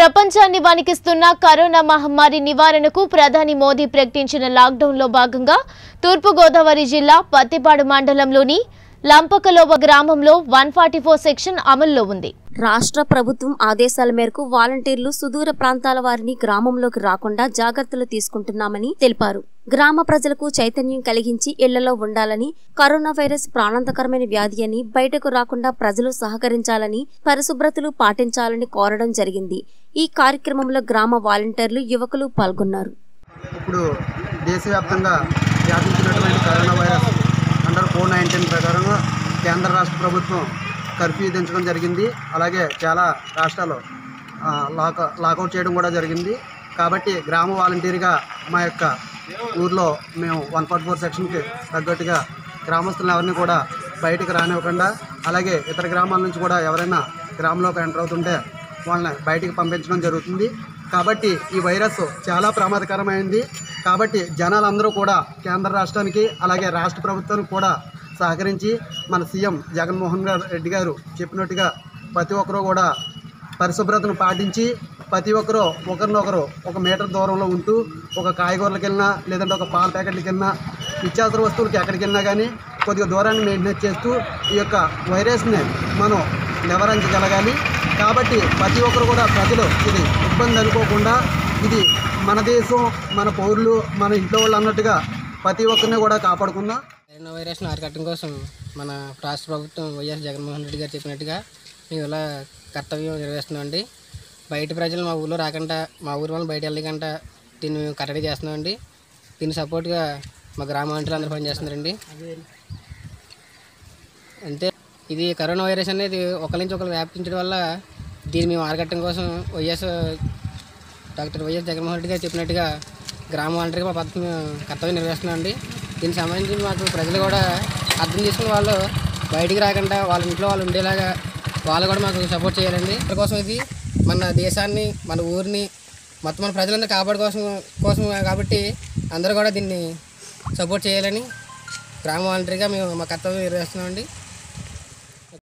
ప్రపంచాన్ని వణికిస్తున్న కరోనా మహమ్మారి నివారణకు ప్రధాని మోదీ ప్రకటించిన లాక్డౌన్లో భాగంగా తూర్పుగోదావరి జిల్లా పత్తిపాడు మండలంలోని లంపకలోవ గ్రామంలో వన్ ఫార్టీ ఫోర్ సెక్షన్ అమల్లో ఉంది రాష్ట్ర ప్రభుత్వం ఆదేశాల మేరకు వాలంటీర్లు సుదూర ప్రాంతాల వారిని గ్రామంలోకి రాకుండా జాగ్రత్తలు తీసుకుంటున్నామని తెలిపారు గ్రామ ప్రజలకు చైతన్యం కలిగించి ఇళ్లలో ఉండాలని కరోనా వైరస్ ప్రాణాంతకరమైన వ్యాధి అని బయటకు రాకుండా ప్రజలు సహకరించాలని పరిశుభ్రతలు పాటించాలని కోరడం జరిగింది ఈ కార్యక్రమంలో గ్రామ వాలంటీర్లు యువకులు పాల్గొన్నారు ఇప్పుడు దేశవ్యాప్తంగా వ్యాపించినటువంటి corona virus under four nineteen ప్రకారంగా కేంద్ర రాష్ట్ర ప్రభుత్వం కర్ఫ్యూ విధించడం జరిగింది అలాగే చాలా రాష్ట్రాలు ఆ, లాక్ లాకౌట్ చేయడం కూడా జరిగింది కాబట్టి గ్రామ వాలంటీర్గా మా యొక్క ఊర్లో మేము వన్ ఫార్టీ ఫోర్ సెక్షన్కి తగ్గట్టుగా గ్రామస్తులను ఎవరిని కూడా బయటికి రానివ్వకుండా అలాగే ఇతర గ్రామాల నుంచి కూడా ఎవరైనా గ్రామంలోకి ఎంటర్ అవుతుంటే వాళ్ళని బయటికి పంపించడం జరుగుతుంది కాబట్టి ఈ వైరస్ చాలా ప్రమాదకరమైంది కాబట్టి జనాలందరూ కూడా కేంద్ర రాష్ట్రానికి అలాగే రాష్ట్ర ప్రభుత్వానికి కూడా సహకరించి మన సీఎం జగన్మోహన్ గారు రెడ్డి గారు చెప్పినట్టుగా ప్రతి ఒక్కరూ కూడా పరిశుభ్రతను పాటించి ప్రతి ఒక్కరూ ఒకరినొకరు ఒక మీటర్ దూరంలో ఉంటూ ఒక కాయగూరలకు వెళ్ళినా లేదంటే ఒక పాల ప్యాకెట్లకి వెళ్ళినా నిత్యావసర వస్తువులకి ఎక్కడికి వెళ్ళినా కానీ కొద్దిగా దూరాన్ని మెయింటైన్ చేస్తూ ఈ యొక్క వైరస్ని మనం నివారించగలగాలి కాబట్టి ప్రతి ఒక్కరు కూడా ప్రజలు ఇది ఇబ్బంది అనుకోకుండా ఇది మన దేశం మన పౌరులు మన ఇంట్లో వాళ్ళు అన్నట్టుగా ప్రతి ఒక్కరిని కూడా కాపాడుకుందాం కరోనా వైరస్ను అరికట్టడం కోసం మన రాష్ట్ర ప్రభుత్వం వైఎస్ జగన్మోహన్ రెడ్డి గారు చెప్పినట్టుగా మేము ఇలా కర్తవ్యం నిర్వహిస్తున్నామండి బయట ప్రజలు మా ఊళ్ళో రాకుండా మా ఊరి వాళ్ళు బయట వెళ్ళకుండా దీన్ని మేము కట్టడి చేస్తున్నామండి దీన్ని సపోర్ట్గా మా గ్రామ వంటలు అందరూ పనిచేస్తున్నారండి అంతే ఇది కరోనా వైరస్ అనేది ఒకరి నుంచి ఒకరు వ్యాపించడం వల్ల దీన్ని మేము అరగట్టడం కోసం వైఎస్ డాక్టర్ వైఎస్ జగన్మోహన్ రెడ్డి గారు చెప్పినట్టుగా గ్రామ వాలంటీర్గా మా పద్ధతి మేము కర్తవ్యం నిర్వహిస్తున్నాం అండి దీనికి సంబంధించి మాకు ప్రజలు కూడా అర్థం చేసుకుని వాళ్ళు బయటికి రాకుండా వాళ్ళ ఇంట్లో వాళ్ళు ఉండేలాగా వాళ్ళు కూడా మాకు సపోర్ట్ చేయాలండి కోసం ఇది మన దేశాన్ని మన ఊరిని మొత్తం మన ప్రజలందరూ కాపాడు కోసం కోసం కాబట్టి అందరూ కూడా దీన్ని సపోర్ట్ చేయాలని గ్రామ వాలంటీర్గా మేము మా కర్తవ్యం నిర్వహిస్తున్నామండి